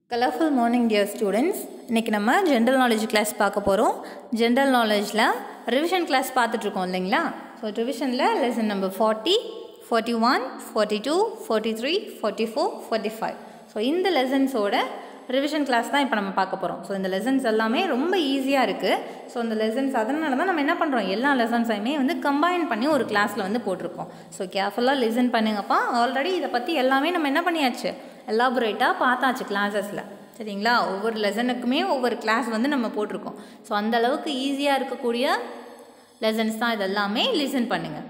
Colourful morning dear students இன்றைக்கி நம்ம general knowledge class பார்க்க போகிறோம் ஜென்ரல் நாலேஜில் ரிவிஷன் கிளாஸ் பார்த்துட்ருக்கோம் இல்லைங்களா ஸோ ரிவிஷனில் lesson number forty forty one forty two forty three forty four forty five so இந்த லெசன்ஸோட ரிவிஷன் கிளாஸ் தான் இப்போ நம்ம பார்க்க போகிறோம் ஸோ இந்த லெசன்ஸ் எல்லாமே ரொம்ப ஈஸியாக இருக்குது ஸோ இந்த லெசன்ஸ் அதனால தான் நம்ம என்ன பண்ணுறோம் எல்லா லெசன்ஸையுமே வந்து கம்பைன் பண்ணி ஒரு கிளாஸில் வந்து போட்டிருக்கோம் ஸோ கேர்ஃபுல்லாக லிசன் பண்ணுங்கப்பா ஆல்ரெடி இதை பற்றி எல்லாமே நம்ம என்ன பண்ணியாச்சு எலாபரேட்டாக பார்த்தாச்சு கிளாஸஸில் சரிங்களா ஒவ்வொரு லெசனுக்குமே ஒவ்வொரு கிளாஸ் வந்து நம்ம போட்டிருக்கோம் ஸோ அந்த அளவுக்கு ஈஸியாக இருக்கக்கூடிய லெசன்ஸ் தான் இதெல்லாமே லிசன் பண்ணுங்கள்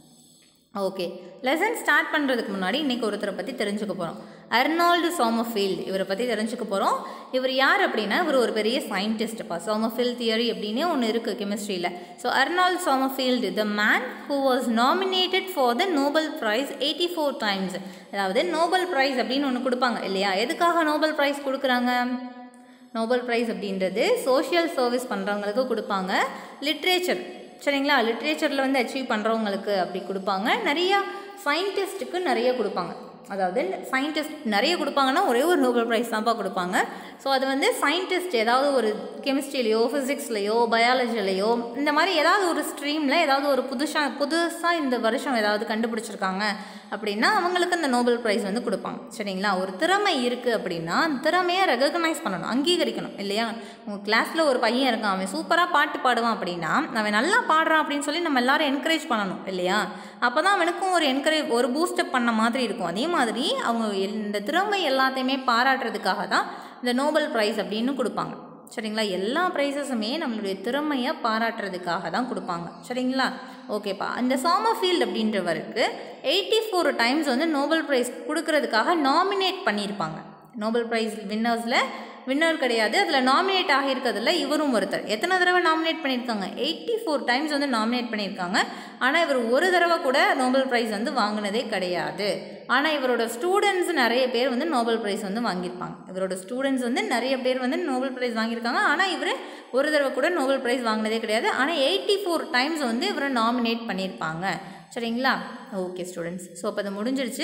ஓகே லெசன் ஸ்டார்ட் பண்ணுறதுக்கு முன்னாடி இன்றைக்கி ஒருத்தரை பற்றி தெரிஞ்சுக்க போகிறோம் அர்னால்டு சோமஃபீல்டு இவரை பற்றி தெரிஞ்சுக்க போகிறோம் இவர் யார் அப்படின்னா இவர் ஒரு பெரிய சயின்டிஸ்ட்டுப்பா சோமஃபீல்ட் தியரி அப்படின்னு ஒன்று இருக்குது கெமிஸ்ட்ரியில் so Arnold Sommerfeld the man who was nominated for the Nobel prize eighty four times அதாவது நோபல் ப்ரைஸ் அப்படின்னு ஒன்று கொடுப்பாங்க இல்லையா எதுக்காக நோபல் ப்ரைஸ் கொடுக்குறாங்க நோபல் ப்ரைஸ் அப்படின்றது சோஷியல் சர்வீஸ் பண்ணுறவங்களுக்கு கொடுப்பாங்க லிட்ரேச்சர் சரிங்களா லிட்ரேச்சரில் வந்து அச்சீவ் பண்ணுறவங்களுக்கு அப்படி கொடுப்பாங்க நிறையா சயின்டிஸ்ட்டுக்கு நிறைய கொடுப்பாங்க அதாவது சயின்டிஸ்ட் நிறைய கொடுப்பாங்கன்னா ஒரே ஒரு நோபல் ப்ரைஸ் தான்ப்பா கொடுப்பாங்க ஸோ அது வந்து சயின்டிஸ்ட் ஏதாவது ஒரு கெமிஸ்ட்ரிலையோ ஃபிசிக்ஸ்லையோ பயாலஜிலையோ இந்த மாதிரி ஏதாவது ஒரு ஸ்ட்ரீமில் ஏதாவது ஒரு புதுசாக புதுசாக இந்த வருஷம் ஏதாவது கண்டுபிடிச்சிருக்காங்க அப்படின்னா அவங்களுக்கு அந்த நோபல் ப்ரைஸ் வந்து கொடுப்பாங்க சரிங்களா ஒரு திறமை இருக்குது அப்படின்னா அந்த திறமையை ரெகக்னைஸ் பண்ணணும் அங்கீகரிக்கணும் இல்லையா உங்கள் கிளாஸில் ஒரு பையன் இருக்கான் அவன் சூப்பராக பாட்டு பாடுவான் அப்படின்னா அவன் நல்லா பாடுறான் அப்படின்னு சொல்லி நம்ம எல்லாரும் என்கரேஜ் பண்ணணும் இல்லையா அப்போ தான் அவனுக்கும் ஒரு என்கரேஜ் ஒரு பூஸ்டப் பண்ண மாதிரி இருக்கும் அதே மாதிரி அவங்க இந்த திறமை எல்லாத்தையுமே பாராட்டுறதுக்காக தான் இந்த நோபல் ப்ரைஸ் அப்படின்னு கொடுப்பாங்க சரிங்களா எல்லா ப்ரைஸஸுமே நம்மளுடைய திறமையை பாராட்டுறதுக்காக தான் கொடுப்பாங்க சரிங்களா ஓகேப்பா இந்த சாமஃபீல்டு அப்படின்றவருக்கு எயிட்டி ஃபோர் டைம்ஸ் வந்து நோபல் ப்ரைஸ் கொடுக்கறதுக்காக நாமினேட் பண்ணியிருப்பாங்க நோபல் ப்ரைஸ் வின்னர்ஸில் வின்னர் கிடையாது அதில் நாமினேட் ஆகியிருக்கிறதுல இவரும் ஒருத்தர் எத்தனை தடவை நாமினேட் பண்ணியிருக்காங்க எயிட்டி ஃபோர் டைம்ஸ் வந்து நாமினேட் பண்ணியிருக்காங்க ஆனால் இவர் ஒரு தடவை கூட நோபல் ப்ரைஸ் வந்து வாங்கினதே கிடையாது ஆனால் இவரோட ஸ்டூடெண்ட்ஸ் நிறைய பேர் வந்து நோபல் ப்ரைஸ் வந்து வாங்கியிருப்பாங்க இவரோட ஸ்டூடெண்ட்ஸ் வந்து நிறைய பேர் வந்து நோபல் ப்ரைஸ் வாங்கியிருக்காங்க ஆனால் இவர் ஒரு தடவை கூட நோபல் ப்ரைஸ் வாங்கினதே கிடையாது ஆனால் எயிட்டி ஃபோர் டைம்ஸ் வந்து இவரை நாமினேட் பண்ணியிருப்பாங்க சரிங்களா ஓகே ஸ்டூடெண்ட்ஸ் ஸோ அப்போ அது முடிஞ்சிருச்சு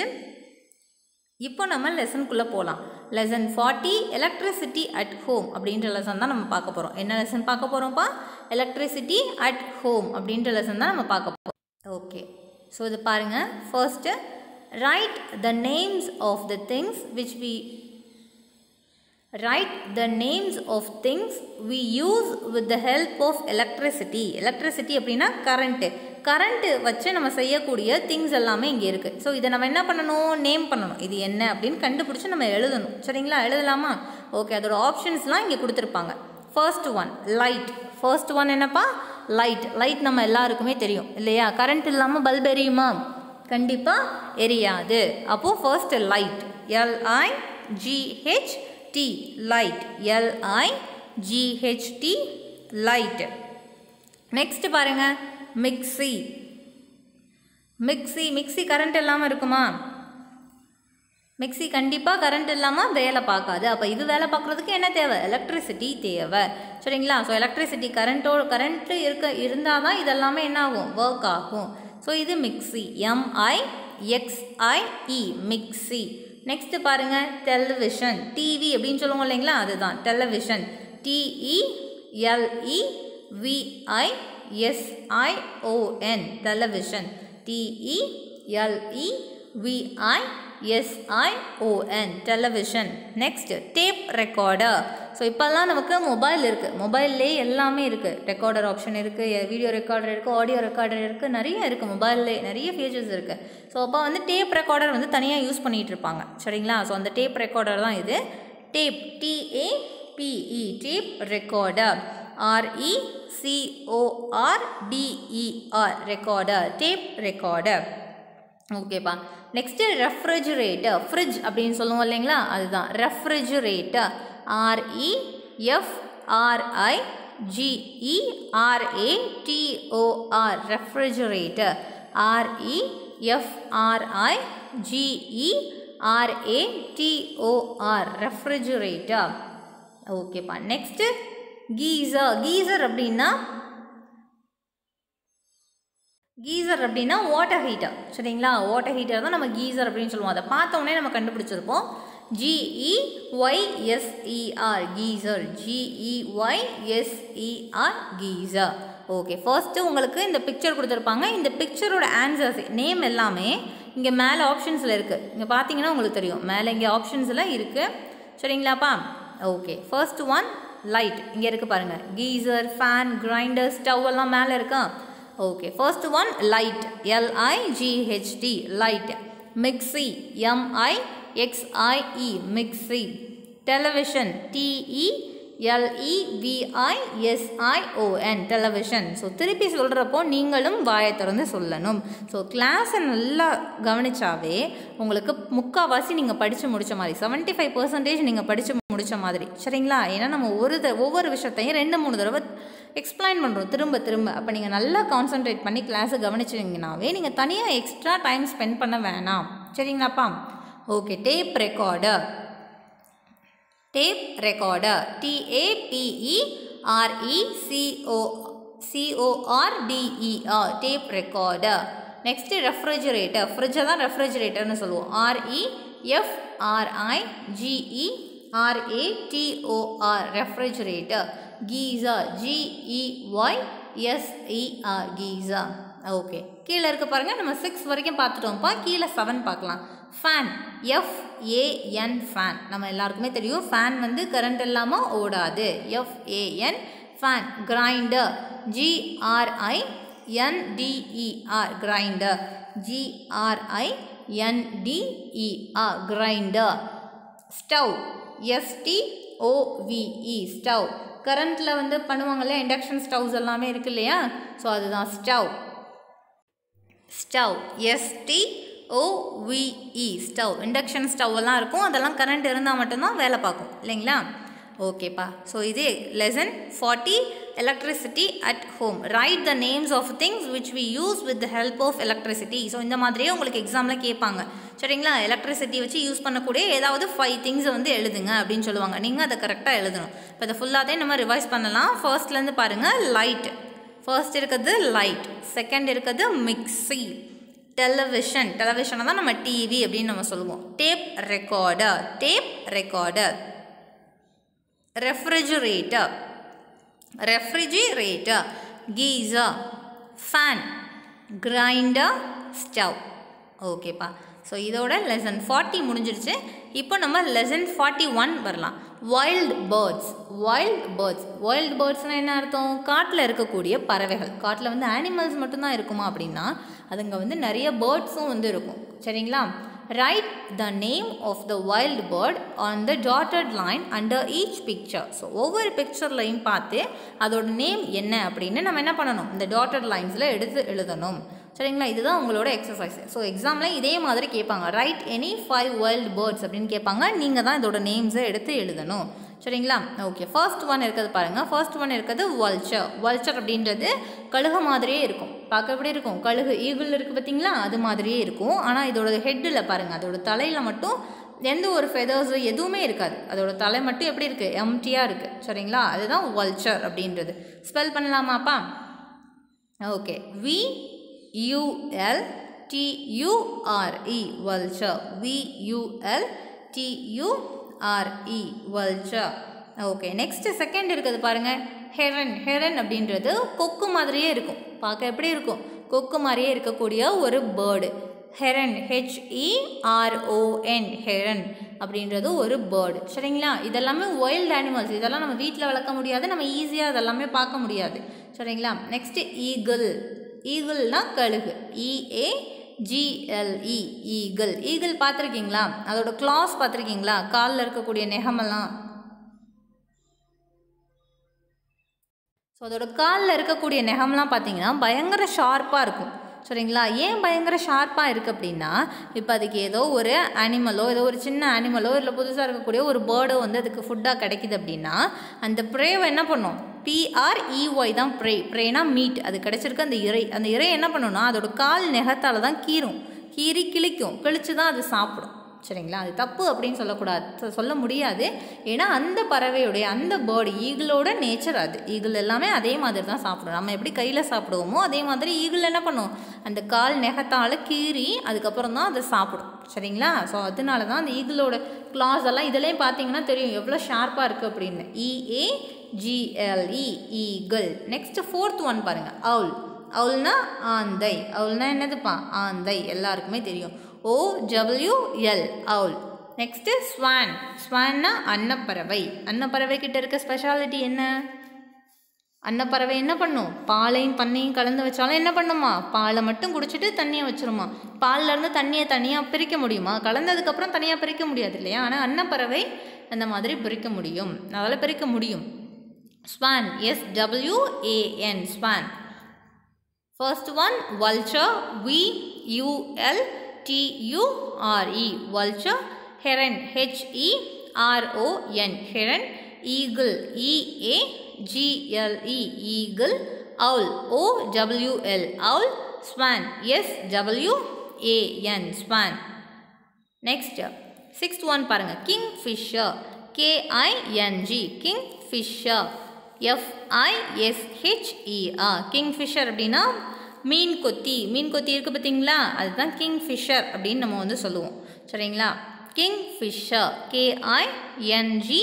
இப்போ நம்ம லெசனுக்குள்ளே போகலாம் lesson forty electricity at home அப்படின்ற லெசன் தான் நம்ம பார்க்க போகிறோம் என்ன லெசன் பார்க்க போகிறோம்ப்பா எலக்ட்ரிசிட்டி அட் ஹோம் அப்படின்ற லெசன் தான் நம்ம பார்க்க போகிறோம் ஓகே ஸோ இது பாருங்கள் first write the names of the things which we write the names of things we use with the help of electricity electricity அப்படின்னா கரண்ட்டு கரண்ட்டு வச்சு நம்ம செய்யக்கூடிய திங்ஸ் எல்லாமே இங்கே இருக்குது ஸோ இதை நம்ம என்ன பண்ணணும் நேம் பண்ணணும் இது என்ன அப்படின்னு கண்டுபிடிச்சி நம்ம எழுதணும் சரிங்களா எழுதலாமா ஓகே அதோட ஆப்ஷன்ஸ்லாம் இங்கே கொடுத்துருப்பாங்க first one light first one என்னப்பா லைட் லைட் நம்ம எல்லாருக்குமே தெரியும் இல்லையா கரண்ட் இல்லாமல் பல்ப் எரியுமா கண்டிப்பாக எரியாது அப்போது first light L I G H T light L I G H T light next பாருங்க மிக்சி மிக்சி மிக்சி கரண்ட் இல்லாமல் இருக்குமா மிக்சி கண்டிப்பாக கரண்ட் இல்லாமல் வேலை பார்க்காது அப்போ இது வேலை பார்க்குறதுக்கு என்ன தேவை எலக்ட்ரிசிட்டி தேவை சரிங்களா ஸோ எலக்ட்ரிசிட்டி கரண்ட்டோ கரண்ட்டு இருக்க இருந்தால் தான் இதெல்லாமே என்ன ஆகும் ஒர்க் ஆகும் ஸோ இது mixie M I X I E mixie next பாருங்கள் டெலிவிஷன் டிவி அப்படின்னு சொல்லுவோம் இல்லைங்களா அதுதான் television T E L E V I S I O N television T E L E V I S I O N television next tape recorder so இப்போல்லாம் நமக்கு மொபைல் இருக்குது மொபைல்லே எல்லாமே இருக்குது ரெக்கார்டர் ஆப்ஷன் இருக்குது வீடியோ ரெக்கார்டர் இருக்குது ஆடியோ ரெக்கார்டர் இருக்குது நிறைய இருக்குது மொபைல்லே நிறைய ஃபீச்சர்ஸ் இருக்குது ஸோ அப்போ வந்து டேப் ரெக்கார்டர் வந்து தனியாக யூஸ் பண்ணிகிட்டு இருப்பாங்க சரிங்களா ஸோ அந்த டேப் ரெக்கார்டர் தான் இது tape T A P E tape recorder R E C O R D E R recorder tape recorder ஓகேப்பா நெக்ஸ்ட்டு ரெஃப்ரிஜிரேட்டர் ஃப்ரிட்ஜ் அப்படின்னு சொல்லுவோம் இல்லைங்களா அதுதான் refrigerator R E F R I G E R A T O R refrigerator R E F R I G E R A T O R refrigerator ஓகேப்பா நெக்ஸ்ட்டு கீசர் கீசர் அப்படின்னா கீசர் அப்படின்னா வாட்டர் ஹீட்டர் சரிங்களா வாட்டர் ஹீட்டர் தான் நம்ம கீசர் அப்படின்னு சொல்லுவோம் அதை பார்த்த உடனே நம்ம கண்டுபிடிச்சிருப்போம் G E Y S E R geyser G E Y S E R geyser okay first உங்களுக்கு இந்த பிக்சர் கொடுத்துருப்பாங்க இந்த பிக்சரோட ஆன்சர்ஸ் நேம் எல்லாமே இங்கே மேலே ஆப்ஷன்ஸில் இருக்குது இங்கே பார்த்தீங்கன்னா உங்களுக்கு தெரியும் மேலே இங்கே ஆப்ஷன்ஸில் இருக்குது சரிங்களாப்பா ஓகே ஃபர்ஸ்ட் ஒன் லைட் இங்கே இருக்குது பாருங்கள் கீசர் ஃபேன் கிரைண்டர் ஸ்டவ் எல்லாம் மேலே இருக்கா okay first one light LIGHT light mixie Mi எக்ஸ்ஐஇ mixie television DE எல்இவிஐஎஸ்ஐஓஎன் television so திருப்பி சொல்கிறப்போ நீங்களும் வாயை திறந்து சொல்லணும் ஸோ கிளாஸை நல்லா கவனிச்சாவே உங்களுக்கு முக்கால்வாசி நீங்கள் படித்து முடித்த மாதிரி செவன்ட்டி ஃபைவ் பர்சன்டேஜ் நீங்கள் படித்து முடித்த மாதிரி சரிங்களா ஏன்னா நம்ம ஒரு த ஒவ்வொரு விஷயத்தையும் ரெண்டு மூணு தடவை எக்ஸ்பிளைன் பண்ணுறோம் திரும்ப திரும்ப அப்போ நீங்கள் நல்லா கான்சென்ட்ரேட் பண்ணி கிளாஸை கவனிச்சிங்கனாவே நீங்கள் தனியாக எக்ஸ்ட்ரா டைம் ஸ்பெண்ட் பண்ண வேணாம் சரிங்களாப்பா okay tape recorder tape recorder டிஏபிஇஆர்இசிஓ சிஓஆர்டிஇஆர் tape recorder next refrigerator ஃப்ரிட்ஜை தான் ரெஃப்ரிஜரேட்டர்னு சொல்லுவோம் ஆர்இஎஃப்ஆர்ஐ GE ஆர்ஏடிஓஆர் refrigerator geyser ஜிஇஒய் SER geyser okay கீழே இருக்க பாருங்கள் நம்ம சிக்ஸ் வரைக்கும் பார்த்துட்டோம்ப்பா கீழே செவன் பார்க்கலாம் ஃபேன் எஃப்ஏஎன் ஃபேன் நம்ம எல்லாருக்குமே தெரியும் ஃபேன் வந்து கரண்ட் இல்லாமல் ஓடாது F A N fan grinder G R I N D E R grinder G R I N D E R grinder stove S T O V E stove கரண்ட்டில் வந்து பண்ணுவாங்கல்ல இண்டக்ஷன் ஸ்டவ்ஸ் எல்லாமே இருக்கு இல்லையா ஸோ அதுதான் stove stove S T O V E stove induction stove எல்லாம் இருக்கும் அதெல்லாம் கரண்ட் இருந்தால் மட்டும்தான் வேலை பார்க்கும் இல்லைங்களா ஓகேப்பா ஸோ இது lesson forty electricity at home write the names of things which we use with the help of electricity so இந்த மாதிரியே உங்களுக்கு எக்ஸாமில் கேட்பாங்க சரிங்களா எலக்ட்ரிசிட்டி வச்சு யூஸ் பண்ணக்கூடிய ஏதாவது ஃபைவ் திங்ஸை வந்து எழுதுங்க அப்படின்னு சொல்லுவாங்க நீங்கள் அதை கரெக்டாக எழுதணும் இப்போ இதை ஃபுல்லாகவே நம்ம ரிவைஸ் பண்ணலாம் ஃபர்ஸ்ட்லேருந்து பாருங்கள் லைட் ஃபர்ஸ்ட் இருக்கிறது லைட் செகண்ட் இருக்கிறது மிக்ஸி டெலிவிஷன் டெலிவிஷனை தான் நம்ம டிவி அப்படின்னு நம்ம சொல்லுவோம் tape recorder tape recorder refrigerator refrigerator geyser fan grinder stove ஓகேப்பா ஸோ இதோட லெசன் ஃபார்ட்டி முடிஞ்சிருச்சு இப்போ நம்ம லெசன் ஃபார்ட்டி ஒன் வரலாம் வைல்ட் பேர்ட்ஸ் வைல்ட் பேர்ட்ஸ் வைல்ட் பேர்ட்ஸ்னால் என்ன அர்த்தம் காட்டில் இருக்கக்கூடிய பறவைகள் காட்டில் வந்து அனிமல்ஸ் மட்டும்தான் இருக்குமா அப்படின்னா அதுங்க வந்து நிறைய பேர்ட்ஸும் வந்து இருக்கும் சரிங்களா write the name of the wild bird on the dotted line under each picture so ஒவ்வொரு பிக்சர்லையும் பார்த்து அதோட நேம் என்ன அப்படின்னு நம்ம என்ன பண்ணணும் இந்த டாட்டட் லைன்ஸில் எடுத்து எழுதணும் சரிங்களா இதுதான் உங்களோட எக்ஸசைஸ் ஸோ எக்ஸாமில் இதே மாதிரி கேட்பாங்க write any five wild birds அப்படின்னு கேட்பாங்க நீங்கள் தான் இதோட நேம்ஸை எடுத்து எழுதணும் சரிங்களா ஓகே ஃபர்ஸ்ட் ஒன் இருக்கிறது பாருங்கள் ஃபர்ஸ்ட் ஒன் இருக்கிறது வல்ச்சர் வல்ச்சர் அப்படின்றது கழுகு மாதிரியே இருக்கும் பார்க்க எப்படி இருக்கும் கழுகு ஈகிள் இருக்குது பார்த்தீங்களா அது மாதிரியே இருக்கும் ஆனால் இதோட ஹெட்டில் பாருங்கள் அதோட தலையில் மட்டும் எந்த ஒரு ஃபெதர்ஸு எதுவுமே இருக்காது அதோட தலை மட்டும் எப்படி இருக்குது எம்டியாக இருக்குது சரிங்களா அதுதான் வல்ச்சர் அப்படின்றது ஸ்பெல் பண்ணலாமாப்பா okay V U L T U R E vulture V U L T U R E vulture okay next second இருக்குது பாருங்க ஹெரன் ஹெரன் அப்படின்றது கொக்கு மாதிரியே இருக்கும் பார்க்க எப்படி இருக்கும் கொக்கு மாதிரியே இருக்கக்கூடிய ஒரு பேர்டு ஹெரன் ஹெச்இஆர்ஓஎன் ஹெரன் அப்படின்றது ஒரு பேர்டு சரிங்களா இதெல்லாமே வைல்ட் அனிமல்ஸ் இதெல்லாம் நம்ம வீட்டில் வளர்க்க முடியாது நம்ம ஈஸியாக அதெல்லாமே பார்க்க முடியாது சரிங்களா நெக்ஸ்ட்டு ஈகிள் ஈகிள்னா கழுகு இஏ ஜிஎல்இ ஈகிள் ஈகிள் பார்த்துருக்கீங்களா அதோட கிளாஸ் பார்த்துருக்கீங்களா காலில் இருக்கக்கூடிய நெகமெல்லாம் ஸோ அதோட காலில் இருக்கக்கூடிய நெகம்லாம் பார்த்தீங்கன்னா பயங்கர ஷார்ப்பாக இருக்கும் சரிங்களா ஏன் பயங்கர ஷார்ப்பாக இருக்குது அப்படின்னா இப்போ அதுக்கு ஏதோ ஒரு அனிமலோ ஏதோ ஒரு சின்ன அனிமலோ இல்லை புதுசாக இருக்கக்கூடிய ஒரு பேர்டோ வந்து அதுக்கு ஃபுட்டாக கிடைக்குது அப்படின்னா அந்த ப்ரேவை என்ன பண்ணும் பிஆர்இஒய் தான் ப்ரே ப்ரேனா மீட் அது கிடச்சிருக்கு அந்த இறை அந்த இறை என்ன பண்ணுன்னா அதோட கால் நெகத்தால் தான் கீரும் கீறி கிழிக்கும் கிழிச்சு தான் அது சாப்பிடும் சரிங்களா அது தப்பு அப்படின்னு சொல்லக்கூடாது சொ- சொல்ல முடியாது ஏன்னா அந்த பறவையுடைய அந்த பேர்டு ஈகிளோட நேச்சர் அது ஈகிள் எல்லாமே அதே மாதிரி தான் சாப்பிடும் நம்ம எப்படி கையில் சாப்பிடுவோமோ அதே மாதிரி ஈகிள் என்ன பண்ணும் அந்த கால் நெகத்தால் கீறி அதுக்கப்புறம் தான் அதை சாப்பிடும் சரிங்களா ஸோ அதனால தான் அந்த ஈகிளோட கிளாஸ் எல்லாம் இதுலேயும் பார்த்தீங்கன்னா தெரியும் எவ்வளோ ஷார்ப்பாக இருக்குது அப்படின்னு E A G L E eagle next fourth one பாருங்கள் அவுல் அவுல்னா ஆந்தை அவுல்னா என்னதுப்பா ஆந்தை எல்லாருக்குமே தெரியும் O W L owl next swan ஸ்வான்னா அன்னப்பறவை அன்னப்பறவை கிட்ட இருக்க ஸ்பெஷாலிட்டி என்ன அன்னப்பறவை என்ன பண்ணும் பாலையும் பண்ணையும் கலந்து வச்சாலும் என்ன பண்ணுமா பாலை மட்டும் குடிச்சிட்டு தண்ணியை வச்சிருமா பால்ல இருந்து தண்ணியை தனியாக பிரிக்க முடியுமா கலந்ததுக்கப்புறம் தனியாக பிரிக்க முடியாது இல்லையா ஆனால் அன்னப்பறவை அந்த மாதிரி பிரிக்க முடியும் அதால் பிரிக்க முடியும் swan S W A N swan First one, vulture, V U L T U R E, vulture, heron, H E R O N, heron, eagle, E A G L E, eagle, owl, O W L, owl, swan, S W A N, swan. Next sixth one பாருங்க kingfisher K I N G kingfisher F I S H E R kingfisher அப்படின்னா மீன் கொத்தி மீன் கொத்தி இருக்குது பார்த்தீங்களா அதுதான் king Fisher அப்படின்னு நம்ம வந்து சொல்லுவோம் சரிங்களா kingfisher K I N G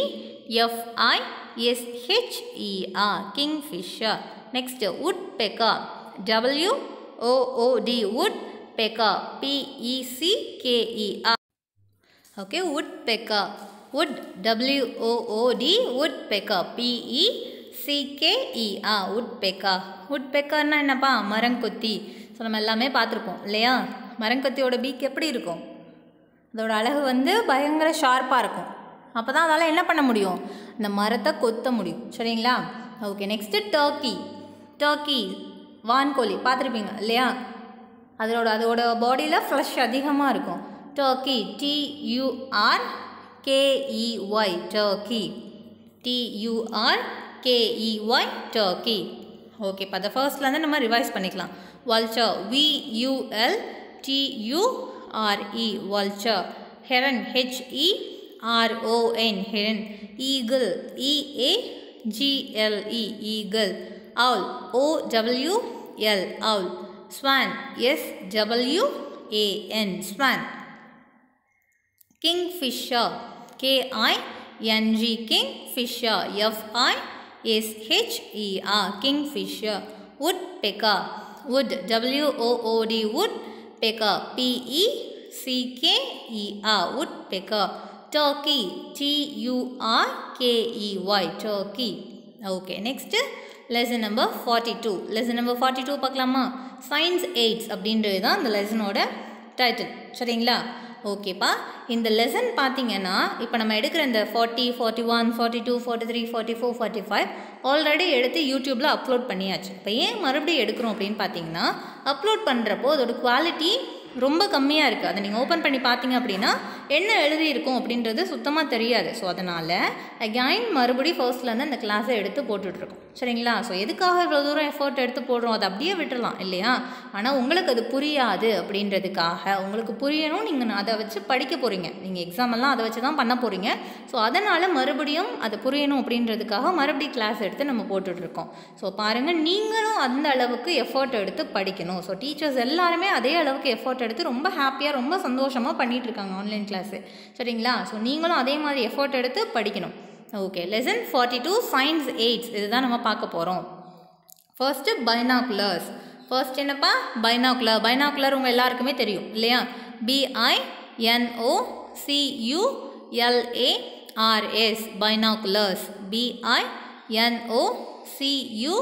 F I S H E R kingfisher next woodpecker W O O D woodpecker P E C K E R okay wood pecker wood w o o d wood pecker p e c k e r wood pecker wood peckerனா என்னப்பா மரங்கொத்தி so நம்ம எல்லாமே பார்த்துருப்போம் இல்லையா மரங்கொத்தியோட peak எப்படி இருக்கும் அதோட அழகு வந்து பயங்கர ஷார்ப்பாக இருக்கும் அப்போ தான் அதால் என்ன பண்ண முடியும் இந்த மரத்தை கொத்த முடியும் சரிங்களா ஓகே நெக்ஸ்ட்டு டர்க்கி டர்க்கி வான்கோழி பார்த்துருப்பீங்க இல்லையா அதோட அதோட பாடியில் ஃப்ளஷ் அதிகமாக இருக்கும் turkey T U R K E Y turkey T U R K E Y turkey okay இப்போ அதை ஃபர்ஸ்ட்லேருந்து நம்ம ரிவைஸ் பண்ணிக்கலாம் vulture V U L T U R E vulture heron H E R O N heron eagle E A G L E eagle owl O W L owl swan S W A N swan Kingfisher K I N G Kingfisher F I S H E R Kingfisher Woodpecker Wood W O O D Woodpecker P E C K E R Woodpecker Turkey T U R K E Y Turkey okay next lesson number forty two lesson number forty two பார்க்கலாமா science aids அப்படின்றது தான் இந்த லெசனோட title சரிங்களா ஓகேப்பா இந்த lesson பார்த்தீங்கன்னா இப்போ நம்ம எடுக்கிற இந்த forty forty one forty two forty three forty four forty five already எடுத்து யூடியூப்பில் அப்லோட் பண்ணியாச்சு இப்போ ஏன் மறுபடியும் எடுக்கிறோம் அப்படின்னு பார்த்தீங்கன்னா அப்லோட் பண்ணுறப்போ அதோட குவாலிட்டி ரொம்ப கம்மியாக இருக்குது அதை நீங்கள் ஓப்பன் பண்ணி பார்த்தீங்க அப்படின்னா என்ன எழுதியிருக்கும் அப்படின்றது சுத்தமாக தெரியாது ஸோ அதனால் அகைன் மறுபடியும் ஃபர்ஸ்ட்லேருந்து அந்த கிளாஸை எடுத்து போட்டுட்ருக்கோம் சரிங்களா ஸோ எதுக்காக இவ்வளோ தூரம் எஃபோர்ட் எடுத்து போடுறோம் அதை அப்படியே விட்டுறலாம் இல்லையா ஆனால் உங்களுக்கு அது புரியாது அப்படின்றதுக்காக உங்களுக்கு புரியணும் நீங்கள் அதை வச்சு படிக்க போகிறீங்க நீங்கள் எக்ஸாம் எல்லாம் அதை வச்சு தான் பண்ண போகிறீங்க ஸோ அதனால் மறுபடியும் அது புரியணும் அப்படின்றதுக்காக மறுபடியும் கிளாஸ் எடுத்து நம்ம போட்டுட்ருக்கோம் ஸோ பாருங்கள் நீங்களும் அந்த அளவுக்கு எஃபோர்ட் எடுத்து படிக்கணும் ஸோ டீச்சர்ஸ் எல்லாருமே அதே அளவுக்கு எஃபோர்ட் எடுத்து ரொம்ப ஹாப்பியாக ரொம்ப சந்தோஷமாக பண்ணிட்டு இருக்காங்க ஆன்லைன் கிளாஸு சரிங்களா ஸோ நீங்களும் அதே மாதிரி எஃபோர்ட் எடுத்து படிக்கணும் okay lesson forty two science aids இதுதான் நம்ம பார்க்க போகிறோம் ஃபர்ஸ்ட்டு பைனாகுலர்ஸ் ஃபர்ஸ்ட் என்னப்பா பைனாகுலர் பைனாகுலர் உங்கள் எல்லாருக்குமே தெரியும் இல்லையா B I N O C U L A R S binoculars B I N O C U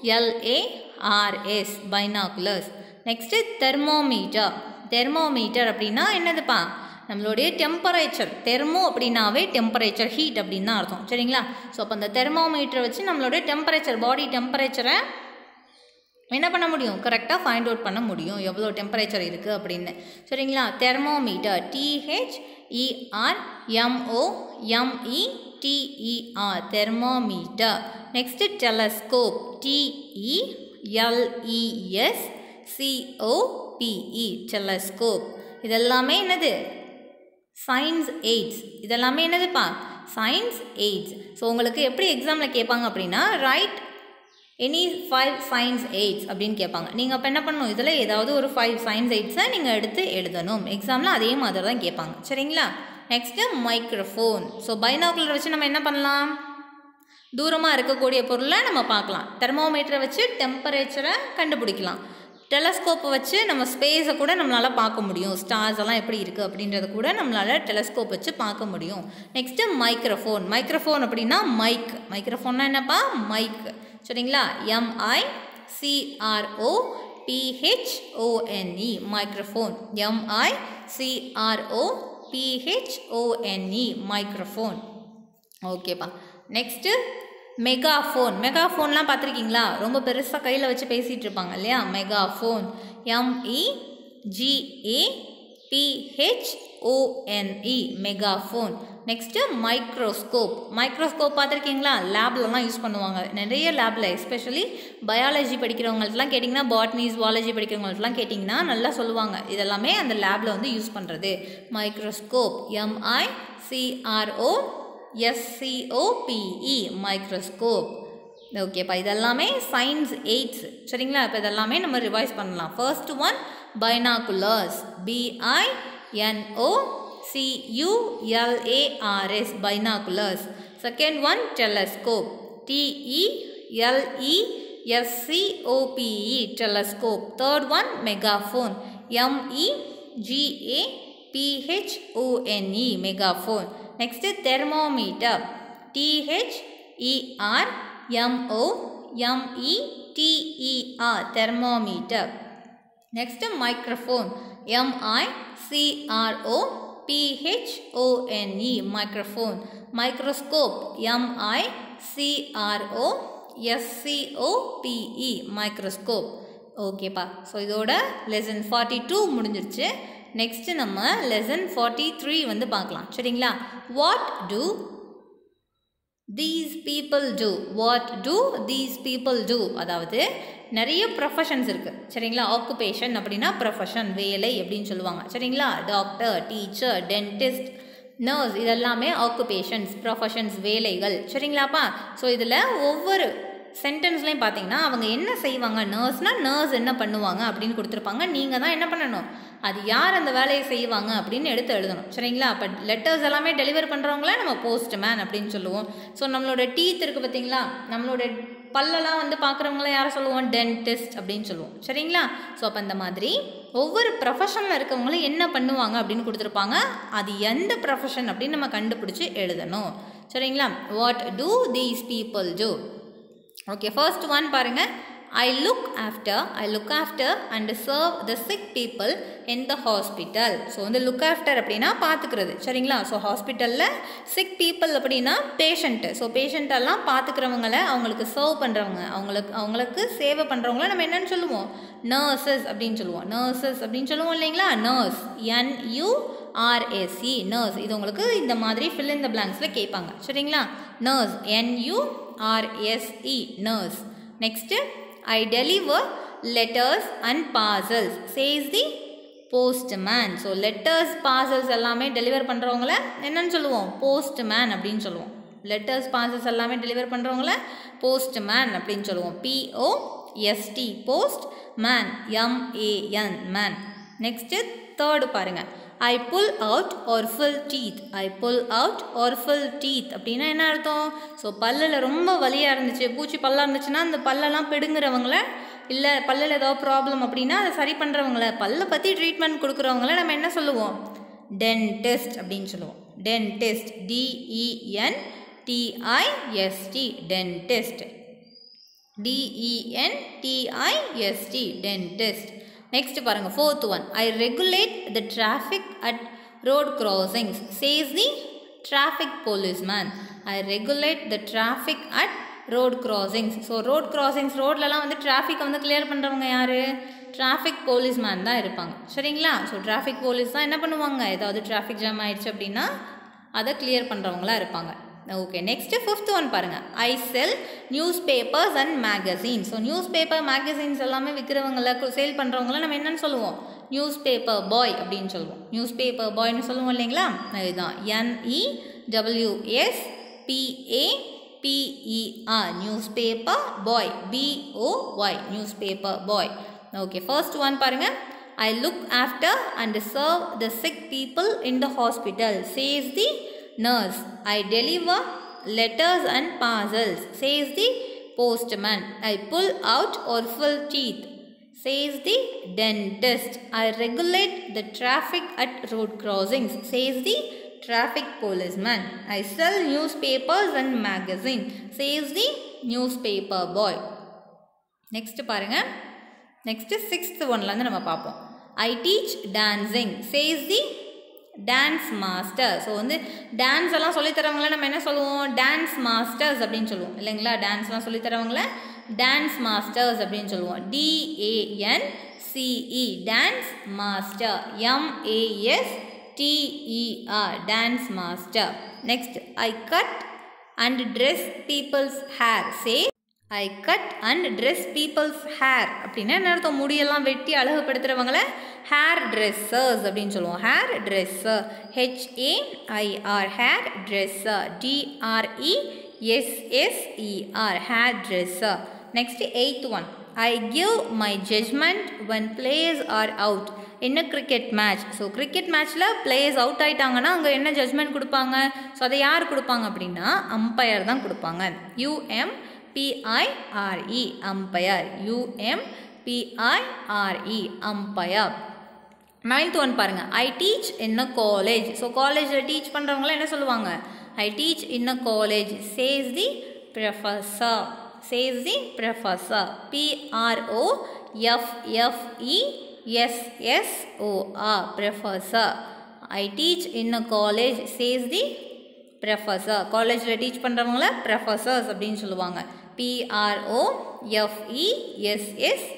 L A R S binoculars next thermometer thermometer அப்படின்னா என்னதுப்பா நம்மளுடைய டெம்பரேச்சர் தெர்மோ அப்படின்னாவே டெம்பரேச்சர் ஹீட் அப்படின்னு தான் அர்த்தம் சரிங்களா ஸோ அப்போ அந்த தெர்மோமீட்டரை வச்சு நம்மளுடைய டெம்பரேச்சர் பாடி டெம்பரேச்சரை என்ன பண்ண முடியும் கரெக்டாக ஃபைண்ட் அவுட் பண்ண முடியும் எவ்வளோ டெம்பரேச்சர் இருக்குது அப்படின்னு சரிங்களா thermometer T H E R M O M E T E R thermometer next telescope T E L E S C O P E telescope இதெல்லாமே என்னது சயின்ஸ் எய்ட்ஸ் இதெல்லாமே என்னதுப்பா சயின்ஸ் எய்ட்ஸ் ஸோ உங்களுக்கு எப்படி எக்ஸாமில் கேட்பாங்க அப்படின்னா write any five science aids அப்படின்னு கேட்பாங்க நீங்கள் அப்போ என்ன பண்ணணும் இதில் ஏதாவது ஒரு ஃபைவ் சயின்ஸ் எய்ட்ஸை நீங்கள் எடுத்து எழுதணும் எக்ஸாமில் அதே மாதிரி தான் கேட்பாங்க சரிங்களா நெக்ஸ்ட்டு மைக்ரோஃபோன் ஸோ பைனாக்குலர் வச்சு நம்ம என்ன பண்ணலாம் தூரமாக இருக்கக்கூடிய பொருளை நம்ம பார்க்கலாம் தெர்மோமீட்டரை வச்சு டெம்பரேச்சரை கண்டுபிடிக்கலாம் டெலஸ்கோப்பை வச்சு நம்ம ஸ்பேஸை கூட நம்மளால் பார்க்க முடியும் ஸ்டார்ஸ் எல்லாம் எப்படி இருக்குது அப்படின்றத கூட நம்மளால் டெலஸ்கோப் வச்சு பார்க்க முடியும் நெக்ஸ்ட்டு மைக்ரோஃபோன் மைக்ரோஃபோன் அப்படின்னா மைக் மைக்ரோஃபோன்னா என்னப்பா மைக் சரிங்களா M I C R O P H O N E microphone M I C R O P H O N E microphone ஓகேப்பா நெக்ஸ்ட்டு மெகாஃபோன் மெகாஃபோன்லாம் பார்த்துருக்கீங்களா ரொம்ப பெருசாக கையில் வச்சு பேசிகிட்டு இருப்பாங்க இல்லையா megaphone M E G A P H O N E megaphone next microscope microscope பார்த்துருக்கீங்களா லேப்லலாம் யூஸ் பண்ணுவாங்க நிறைய லேபில் எஸ்பெஷலி பயாலஜி படிக்கிறவங்கள்ட்டலாம் கேட்டிங்கன்னா பாட்னி ஜுவாலஜி படிக்கிறவங்கள்ட்டலாம் கேட்டிங்கன்னா நல்லா சொல்லுவாங்க இதெல்லாமே அந்த லேபில் வந்து யூஸ் பண்ணுறது microscope M I C R O S C O P E microscope ஓகேப்பா இதெல்லாமே சயின்ஸ் எய்ட்ஸ் சரிங்களா இப்போ இதெல்லாமே நம்ம ரிவைஸ் பண்ணலாம் first one binoculars பிஐஎன்ஓ சியூஎல்ஏஆர்எஸ் binoculars second one telescope டிஇஎல்இஎஸ்சிஓபிஇ telescope third one megaphone எம்இஜிஏ PHONE megaphone next thermometer T H E R MO எம்இடிஇஆர் thermometer next microphone M I C R O P H O N E microphone microscope M I C R O S C O P E microscope ஓகேப்பா so இதோட lesson forty two முடிஞ்சிருச்சு next நம்ம lesson forty three வந்து பார்க்கலாம் சரிங்களா what to these people two what do these people two அதாவது நிறைய professions இருக்குது சரிங்களா ஆக்குபேஷன் அப்படின்னா ப்ரொஃபஷன் வேலை அப்படின்னு சொல்லுவாங்க சரிங்களா டாக்டர் டீச்சர் டென்டிஸ்ட் நர்ஸ் இதெல்லாமே ஆக்குபேஷன்ஸ் ப்ரொஃபஷன்ஸ் வேலைகள் சரிங்களாப்பா ஸோ இதில் ஒவ்வொரு சென்டென்ஸ்லையும் பார்த்தீங்கன்னா அவங்க என்ன செய்வாங்க நர்ஸ்னால் நர்ஸ் என்ன பண்ணுவாங்க அப்படின்னு கொடுத்துருப்பாங்க நீங்கள் தான் என்ன பண்ணணும் அது யார் அந்த வேலையை செய்வாங்க அப்படின்னு எடுத்து எழுதணும் சரிங்களா அப்போ லெட்டர்ஸ் எல்லாமே டெலிவர் பண்ணுறவங்கள நம்ம போஸ்ட்மேன் அப்படின்னு சொல்லுவோம் ஸோ நம்மளோட டீத் இருக்குது பார்த்தீங்களா நம்மளோட பல்லெல்லாம் வந்து பார்க்குறவங்கள யாரை சொல்லுவோம் டென்டிஸ்ட் அப்படின்னு சொல்லுவோம் சரிங்களா ஸோ அப்போ அந்த மாதிரி ஒவ்வொரு ப்ரொஃபஷனில் இருக்கவங்களும் என்ன பண்ணுவாங்க அப்படின்னு கொடுத்துருப்பாங்க அது எந்த ப்ரொஃபஷன் அப்படின்னு நம்ம கண்டுபிடிச்சி எழுதணும் சரிங்களா what do these people do okay first one பாருங்கள் I look after I look after and serve the sick people in the hospital so வந்து லுக் ஆஃப்டர் அப்படின்னா பார்த்துக்கிறது சரிங்களா ஸோ ஹாஸ்பிட்டலில் சிக் பீப்புள் அப்படின்னா பேஷண்ட்டு ஸோ பேஷண்ட்டெல்லாம் பார்த்துக்கிறவங்கள அவங்களுக்கு சர்வ் பண்ணுறவங்க அவங்களுக்கு அவங்களுக்கு சேவை பண்ணுறவங்கள நம்ம என்னென்னு சொல்லுவோம் நர்சஸ் அப்படின்னு சொல்லுவோம் நர்சஸ் அப்படின்னு சொல்லுவோம் இல்லைங்களா நர்ஸ் என்யூ ஆர்எஸ்இ நர்ஸ் இது உங்களுக்கு இந்த மாதிரி ஃபில் இன் த பிளாங்க்ஸில் கேட்பாங்க சரிங்களா nurse N U R S E nurse next I deliver letters and parcels says the postman so letters parcels எல்லாமே டெலிவர் பண்ணுறவங்கள என்னன்னு சொல்லுவோம் போஸ்ட்மேன் அப்படின்னு சொல்லுவோம் லெட்டர்ஸ் பார்சல்ஸ் எல்லாமே டெலிவர் பண்ணுறவங்கள போஸ்ட்மேன் அப்படின்னு சொல்லுவோம் P O S T postman M A N man next third பாருங்கள் I pull out or fill teeth I pull out or fill teeth அப்படின்னா என்ன அர்த்தம் ஸோ பல்லில் ரொம்ப வலியாக இருந்துச்சு பூச்சி பல்லாக இருந்துச்சுன்னா அந்த பல்லெல்லாம் பிடுங்குறவங்கள இல்லை பல்லில் ஏதோ ப்ராப்ளம் அப்படின்னா அதை சரி பண்ணுறவங்கள பல்லை பற்றி ட்ரீட்மெண்ட் கொடுக்குறவங்கள நம்ம என்ன சொல்லுவோம் டென்டிஸ்ட் அப்படின்னு சொல்லுவோம் dentist TEN DIST dentist டிஇஎன்டிஐஎஸ்டி dentist next பாருங்க fourth one I regulate the traffic at road crossings chase the traffic policeman I regulate the traffic at road crossings so road crossings ரோட்லலாம் வந்து டிராஃபிக்கை வந்து clear பண்ணுறவங்க யார் traffic policeman தான் இருப்பாங்க சரிங்களா so traffic police தான் என்ன பண்ணுவாங்க ஏதாவது டிராஃபிக் ஜாம் ஆயிடுச்சு அப்படின்னா அதை கிளியர் பண்ணுறவங்களா இருப்பாங்க ஓகே நெக்ஸ்ட்டு ஃபிஃப்த் ஒன் பாருங்கள் I sell newspapers and magazines so newspaper magazines எல்லாமே விற்கிறவங்கள சேல் பண்ணுறவங்கள நம்ம என்னன்னு சொல்லுவோம் நியூஸ் பேப்பர் பாய் அப்படின்னு சொல்லுவோம் நியூஸ் பேப்பர் பாய்னு சொல்லுவோம் இல்லைங்களா அதுதான் N E W S P A P E R newspaper boy B O Y newspaper boy okay first one பாருங்கள் I look after and serve the sick people in the hospital, says the nurse. I deliver letters and parcels, says the postman. I pull out or fill teeth, says the dentist. I regulate the traffic at road crossings, says the traffic policeman. I sell newspapers and magazines, says the newspaper boy. Next பாருங்க next sixth ஒன்லேருந்து நம்ம பார்ப்போம் I teach dancing says the dance master so வந்து dance எல்லாம் சொல்லித்தரவங்கள நம்ம என்ன சொல்லுவோம் டான்ஸ் மாஸ்டர்ஸ் அப்படின்னு சொல்லுவோம் இல்லைங்களா டான்ஸ்லாம் சொல்லித்தரவங்கள டான்ஸ் மாஸ்டர்ஸ் அப்படின்னு சொல்லுவோம் D A N C E dance master M A S T E R dance master next I cut and dress people's hair say I cut and dress people's hair அப்படின்னா என்ன அர்த்தம் முடியெல்லாம் வெட்டி அழகுபடுத்துகிறவங்கள ஹேர் ட்ரெஸ்ஸர்ஸ் அப்படின்னு சொல்லுவோம் hairdresser H A I R hairdresser D R E S S E R hairdresser next eighth one I give my judgement when players are out என்ன cricket match so cricket மேட்ச்சில் players out ஆயிட்டாங்கன்னா அங்கே என்ன ஜட்ஜ்மெண்ட் கொடுப்பாங்க ஸோ அதை யார் கொடுப்பாங்க அப்படின்னா அம்பையர் தான் கொடுப்பாங்க U M P I R E umpire U M P I R E umpire ninth one பாருங்கள் I teach in a college so காலேஜில் டீச் பண்ணுறவங்களாம் என்ன சொல்லுவாங்க I teach in a college says the professor says the professor P R O F F E S S O R professor I teach in a college says the professor காலேஜில் teach பண்ணுறவங்கள professors அப்படின்னு சொல்லுவாங்க P R O F E S S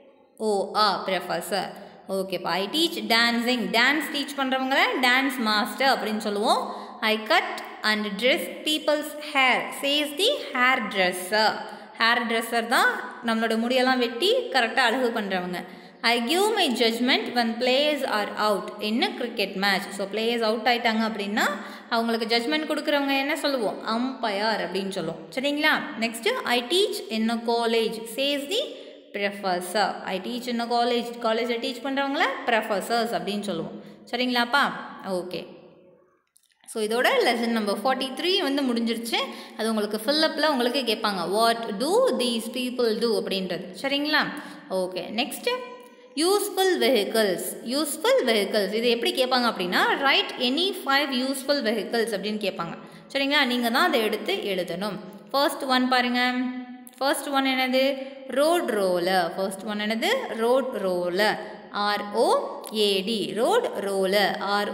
O R professor ஓகேப்பா I teach dancing dance teach பண்ணுறவங்கள dance master அப்படின்னு சொல்லுவோம் I cut and dress people's hair says the hairdresser hairdresser தான் நம்மளோட முடியெல்லாம் வெட்டி கரெக்டாக அழகு பண்ணுறவங்க I give my judgement when players are out என்ன cricket match so players out ஆயிட்டாங்க அப்படின்னா அவங்களுக்கு ஜட்ஜ்மெண்ட் கொடுக்குறவங்க என்ன சொல்லுவோம் அம்பையர் அப்படின்னு சொல்லுவோம் சரிங்களா next I teach in a college says the professor I teach in a college காலேஜில் டீச் பண்ணுறவங்கள ப்ரெஃபஸர்ஸ் அப்படின்னு சொல்லுவோம் சரிங்களாப்பா ஓகே ஸோ இதோட லெசன் நம்பர் ஃபார்ட்டி த்ரீ வந்து முடிஞ்சிருச்சு அது உங்களுக்கு ஃபில்லப்பில் உங்களுக்கு கேட்பாங்க what do these people do அப்படின்றது சரிங்களா okay next useful vehicles useful vehicles இது எப்படி கேட்பாங்க அப்படின்னா write any five useful vehicles அப்படின்னு கேட்பாங்க சரிங்களா நீங்கள் தான் அதை எடுத்து எழுதணும் ஃபர்ஸ்ட் ஒன் பாருங்கள் ஃபர்ஸ்ட் ஒன் என்னது ரோட் ரோலர் ஃபர்ஸ்ட் ஒன் என்னது road roller R O A D road roller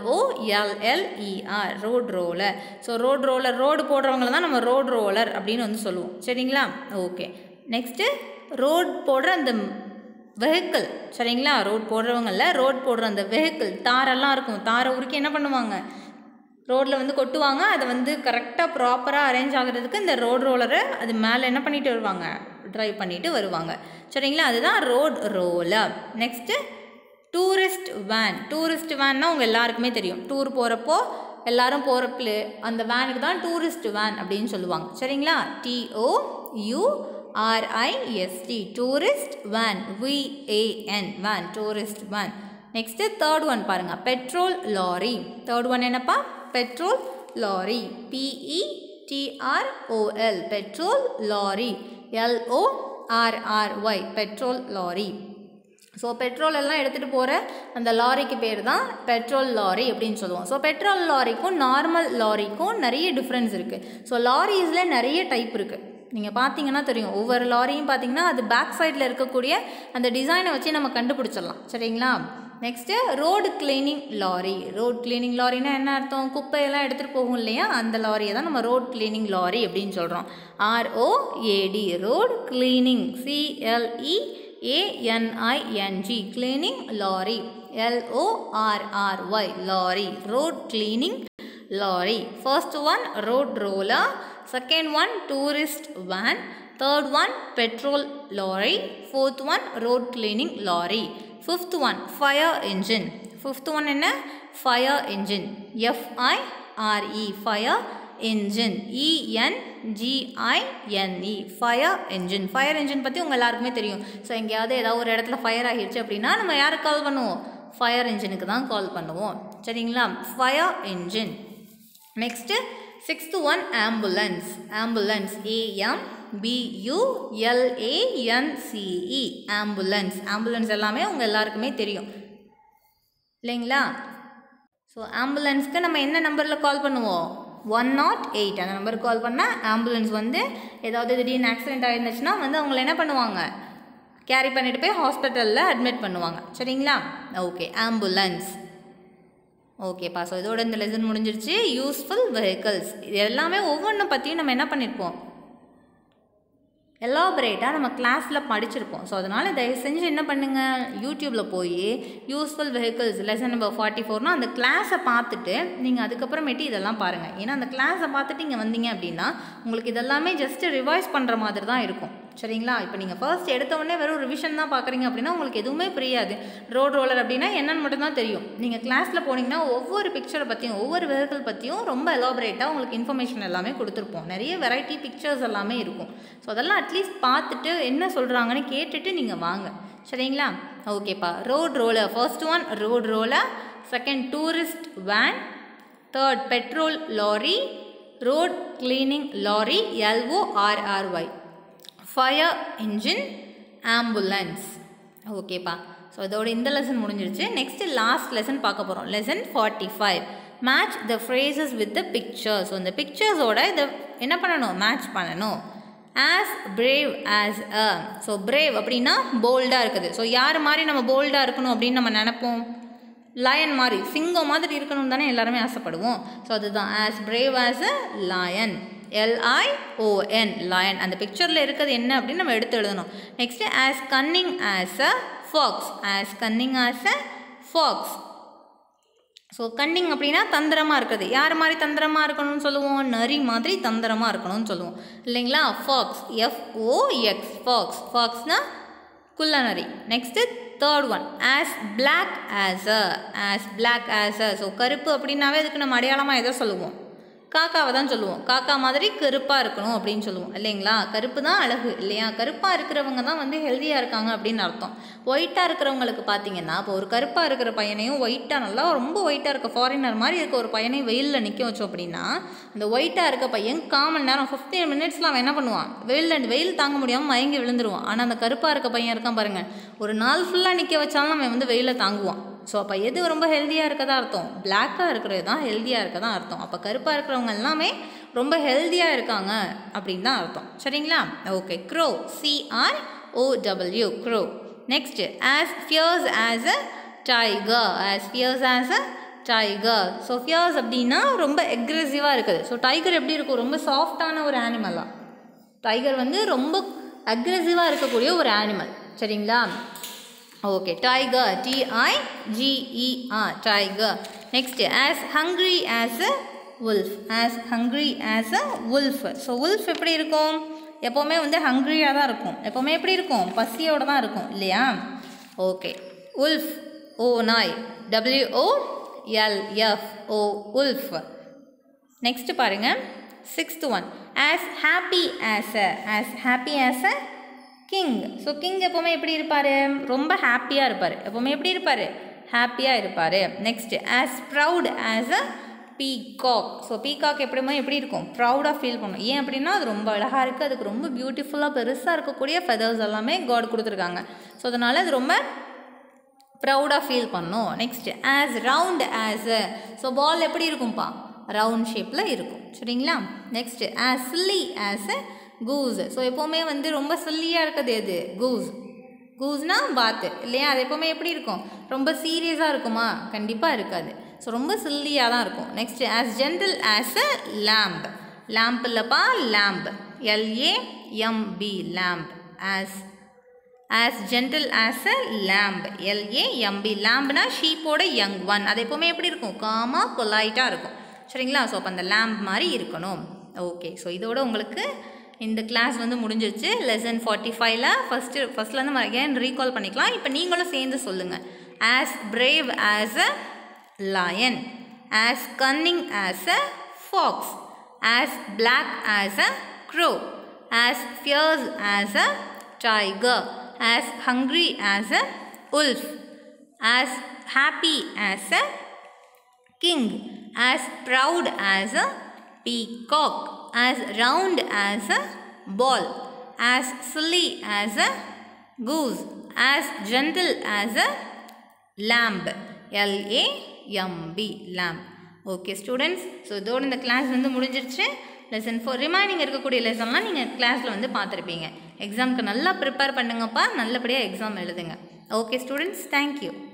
R O L L E R road roller so road roller road போடுறவங்கள தான் நம்ம ரோட் ரோலர் அப்படின்னு வந்து சொல்லுவோம் சரிங்களா ஓகே நெக்ஸ்ட்டு ரோட் போடுற அந்த வெஹிக்கிள் சரிங்களா ரோட் போடுறவங்கள ரோட் போடுற அந்த வெஹிக்கிள் தாரெல்லாம் இருக்கும் தாரை உருக்கி என்ன பண்ணுவாங்க ரோட்டில் வந்து கொட்டுவாங்க அதை வந்து கரெக்டாக ப்ராப்பராக அரேஞ்ச் ஆகிறதுக்கு இந்த ரோட் ரோலரை அது மேலே என்ன பண்ணிட்டு வருவாங்க ட்ரைவ் பண்ணிட்டு வருவாங்க சரிங்களா அதுதான் road roller next tourist van tourist வேன்னா உங்கள் எல்லாருக்குமே தெரியும் டூர் போகிறப்போ எல்லாரும் போகிற பிளே அந்த வேனுக்கு தான் டூரிஸ்ட் வேன் அப்படின்னு சொல்லுவாங்க சரிங்களா T O U R I S T tourist van V A N van tourist van next third one பாருங்கள் பெட்ரோல் லாரி தேர்ட் ஒன் என்னப்பா petrol lorry P E T R O L petrol lorry L O R R Y petrol lorry so petrol எல்லாம் எடுத்துகிட்டு போகிற அந்த லாரிக்கு பேர் தான் பெட்ரோல் லாரி அப்படின்னு சொல்லுவோம் ஸோ பெட்ரோல் லாரிக்கும் நார்மல் லாரிக்கும் நிறைய டிஃப்ரென்ஸ் இருக்குது ஸோ லாரிஸில் நிறைய டைப் இருக்குது நீங்கள் பார்த்தீங்கன்னா தெரியும் ஒவ்வொரு லாரியும் பார்த்தீங்கன்னா அது பேக் சைடில் இருக்கக்கூடிய அந்த டிசைனை வச்சு நம்ம கண்டுபிடிச்சிடலாம் சரிங்களா next road cleaning lorry road cleaning லாரினா என்ன அர்த்தம் குப்பையெல்லாம் எடுத்துகிட்டு போகும் இல்லையா அந்த லாரியை தான் நம்ம ரோட் கிளீனிங் லாரி அப்படின்னு சொல்கிறோம் R O A D road cleaning C L E A N I N G cleaning lorry L O R R Y lorry road cleaning lorry. First one road roller, second one tourist van, third one petrol lorry, fourth one road cleaning lorry, fifth one fire engine. Fifth one என்ன fire engine. F I R E fire engine. E N G I N E fire engine. fire engine பற்றி உங்கள் எல்லாருக்குமே தெரியும் so எங்கேயாவது ஏதாவது ஒரு இடத்துல fire ஆகிடுச்சு அப்படின்னா நம்ம யாருக்கு கால் பண்ணுவோம் ஃபயர் என்ஜினுக்கு தான் கால் பண்ணுவோம் சரிங்களா fire engine next sixth one ambulance ambulance AM பியூஎல்ஏஎன்சிஇ ambulance ambulance எல்லாமே உங்கள் எல்லாருக்குமே தெரியும் இல்லைங்களா ஸோ ஆம்புலன்ஸ்க்கு நம்ம என்ன நம்பரில் கால் பண்ணுவோம் ஒன் நாட் எயிட் அந்த நம்பருக்கு கால் பண்ணால் ஆம்புலன்ஸ் வந்து ஏதாவது திடீர்னு ஆக்சிடென்ட் ஆயிருந்துச்சுன்னா வந்து அவங்கள என்ன பண்ணுவாங்க கேரி பண்ணிட்டு போய் ஹாஸ்பிட்டலில் அட்மிட் பண்ணுவாங்க சரிங்களா ஓகே ஆம்புலன்ஸ் ஓகேப்பா ஸோ இதோட இந்த லெசன் முடிஞ்சிருச்சு யூஸ்ஃபுல் வெஹிக்கல்ஸ் இது எல்லாமே ஒவ்வொன்றும் பற்றியும் நம்ம என்ன பண்ணியிருப்போம் எலாபரேட்டாக நம்ம கிளாஸில் படிச்சிருப்போம் ஸோ அதனால் தயவு செஞ்சு என்ன பண்ணுங்கள் யூடியூப்பில் போய் useful vehicles lesson number forty ஃபோர்னால் அந்த கிளாஸை பார்த்துட்டு நீங்கள் அதுக்கப்புறமேட்டு இதெல்லாம் பாருங்கள் ஏன்னா அந்த கிளாஸை பார்த்துட்டு இங்கே வந்தீங்க அப்படின்னா உங்களுக்கு இதெல்லாமே ஜஸ்ட்டு ரிவைஸ் பண்ணுற மாதிரி தான் இருக்கும் சரிங்களா இப்போ நீங்கள் ஃபர்ஸ்ட் எடுத்த உடனே வெறும் ரிவிஷன் தான் பார்க்குறீங்க அப்படின்னா உங்களுக்கு எதுவுமே புரியாது ரோட் ரோலர் அப்படின்னா என்னன்னு மட்டும்தான் தெரியும் நீங்கள் கிளாஸில் போனீங்கன்னா ஒவ்வொரு பிக்சரை பற்றியும் ஒவ்வொரு வெஹிக்கிள் பற்றியும் ரொம்ப எலாபரேட்டாக உங்களுக்கு இன்ஃபர்மேஷன் எல்லாமே கொடுத்துருப்போம் நிறைய வெரைட்டி பிக்சர்ஸ் எல்லாமே இருக்கும் ஸோ அதெல்லாம் அட்லீஸ்ட் பார்த்துட்டு என்ன சொல்கிறாங்கன்னு கேட்டுட்டு நீங்கள் வாங்க சரிங்களா ஓகேப்பா road roller first one road roller second tourist van third petrol lorry road cleaning lorry L O R R Y fire engine ambulance ஓகேப்பா ஸோ இதோட இந்த லெசன் முடிஞ்சிருச்சு நெக்ஸ்ட்டு லாஸ்ட் லெசன் பார்க்க போகிறோம் lesson forty five match the phrases with the pictures so இந்த பிக்சர்ஸோட இதை என்ன பண்ணணும் மேட்ச் பண்ணணும் as brave as a so brave அப்படின்னா போல்டாக இருக்குது ஸோ யார் மாதிரி நம்ம போல்டாக இருக்கணும் அப்படின்னு நம்ம நினைப்போம் லயன் மாதிரி சிங்கம் மாதிரி இருக்கணும் தானே எல்லாருமே ஆசைப்படுவோம் ஸோ அதுதான் as brave as a lion L I O N lion அந்த பிக்சரில் இருக்கிறது என்ன அப்படின்னு நம்ம எடுத்து எழுதணும் next as cunning as a fox as cunning as a fox so cunning அப்படின்னா தந்திரமாக இருக்குது யார் மாதிரி தந்திரமாக இருக்கணும்னு சொல்லுவோம் நரி மாதிரி தந்திரமாக இருக்கணும்னு சொல்லுவோம் இல்லைங்களா ஃபாக்ஸ் எஃப்ஓஎக்ஸ் ஃபாக்ஸ் ஃபாக்ஸ்னா குள்ள நரி next third one as black as a as black as a so கருப்பு அப்படின்னாவே அதுக்கு நம்ம அடையாளமாக எதை சொல்லுவோம் காக்காவை தான் சொல்லுவோம் காக்கா மாதிரி கருப்பாக இருக்கணும் அப்படின்னு சொல்லுவோம் இல்லைங்களா கருப்பு தான் அழகு இல்லையா கருப்பாக இருக்கிறவங்க தான் வந்து ஹெல்த்தியாக இருக்காங்க அப்படின்னு அர்த்தம் ஒயிட்டாக இருக்கிறவங்களுக்கு பார்த்தீங்கன்னா இப்போ ஒரு கருப்பாக இருக்கிற பையனையும் ஒயிட்டாக நல்லா ரொம்ப ஒயிட்டாக இருக்க ஃபாரினர் மாதிரி இருக்க ஒரு பையனையும் வெயிலில் நிற்க வச்சோம் அப்படின்னா அந்த ஒயிட்டாக இருக்க பையன் காமன் நேரம் ஃபிஃப்டீன் மினிட்ஸில் அவன் என்ன பண்ணுவான் வெயிலில் வெயில் தாங்க முடியாமல் மயங்கி விழுந்துருவான் ஆனால் அந்த கருப்பாக இருக்க பையன் இருக்கான் பாருங்கள் ஒரு நாள் ஃபுல்லாக நிற்க வச்சாலும் அவன் வந்து வெயிலில் தாங்குவான் ஸோ அப்போ எது ரொம்ப ஹெல்த்தியாக இருக்கதா அர்த்தம் பிளாக்காக இருக்கிறது தான் ஹெல்த்தியாக இருக்கதா அர்த்தம் அப்போ கருப்பாக இருக்கிறவங்க எல்லாமே ரொம்ப ஹெல்த்தியாக இருக்காங்க அப்படின்னு தான் அர்த்தம் சரிங்களா okay crow C R O W crow next as fierce as a tiger as fierce as a tiger so fierce அப்படின்னா ரொம்ப எக்ரெசிவாக இருக்குது ஸோ டைகர் எப்படி இருக்கும் ரொம்ப சாஃப்டான ஒரு ஆனிமலாக டைகர் வந்து ரொம்ப அக்ரெசிவாக இருக்கக்கூடிய ஒரு ஆனிமல் சரிங்களா okay tiger T I G E R tiger next as hungry as a wolf as hungry as a wolf so wolf எப்படி இருக்கும் எப்போவுமே வந்து ஹங்க்ரியாக தான் இருக்கும் எப்போவுமே எப்படி இருக்கும் பசியோடு தான் இருக்கும் இல்லையா ஓகே உல்ஃப் ஓ நாய் டபிள்யூஓ எல்எஃப் ஓ உல்ஃப் நெக்ஸ்ட் பாருங்க sixth one as happy as a as happy as a king so king எப்போவுமே எப்படி இருப்பார் ரொம்ப ஹாப்பியாக இருப்பார் எப்போவுமே எப்படி இருப்பார் ஹாப்பியாக இருப்பார் next as proud as a peacock so peacock எப்படியுமே எப்படி இருக்கும் ப்ரௌடாக ஃபீல் பண்ணும் ஏன் அப்படின்னா அது ரொம்ப அழகாக இருக்குது அதுக்கு ரொம்ப பியூட்டிஃபுல்லாக பெருசாக இருக்கக்கூடிய ஃபெதர்ஸ் எல்லாமே காட் கொடுத்துருக்காங்க ஸோ அதனால் அது ரொம்ப ப்ரௌடாக ஃபீல் பண்ணும் next as round as a so ball எப்படி இருக்கும்ப்பா ரவுண்ட் ஷேப்பில் இருக்கும் சரிங்களா next as silly as a goose so எப்போவுமே வந்து ரொம்ப சில்லியாக இருக்கிறது எது கூஸ் கூஸ்னா பாத்து இல்லையா அது எப்போவுமே எப்படி இருக்கும் ரொம்ப சீரியஸாக இருக்குமா கண்டிப்பாக இருக்காது ஸோ ரொம்ப சில்லியாக தான் இருக்கும் next as general as a lamb lamb இல்லைப்பா lamb L A M B lamb as as gentle as a lamb L A M B லேம்ப்னா ஷீப்போட யங் ஒன் அது எப்போவுமே எப்படி இருக்கும் காமாக பொலைட்டாக இருக்கும் சரிங்களா ஸோ அப்போ அந்த லேம்ப் மாதிரி இருக்கணும் ஓகே ஸோ இதோட உங்களுக்கு இந்த கிளாஸ் வந்து முடிஞ்சிருச்சு லெசன் ஃபார்ட்டி ஃபைவ்ல ஃபஸ்ட்டு ஃபஸ்ட்லேருந்து அகேன் ரீகால் பண்ணிக்கலாம் இப்போ நீங்களும் சேர்ந்து சொல்லுங்கள் as brave as a lion as cunning as a fox as black as a crow as fierce as a tiger as hungry as a wolf as happy as a king as proud as a peacock as round as a ball as silly as a goose as gentle as a lamb L A M B lamb okay students so இதோட இந்த class வந்து முடிஞ்சிருச்சு lesson four remaining இருக்கக்கூடிய லெசன்லாம் நீங்கள் கிளாஸில் வந்து பார்த்துருப்பீங்க எக்ஸாமுக்கு நல்லா ப்ரிப்பேர் பண்ணுங்கப்பா நல்லபடியாக எக்ஸாம் எழுதுங்க ஓகே ஸ்டூடெண்ட்ஸ் தேங்க்யூ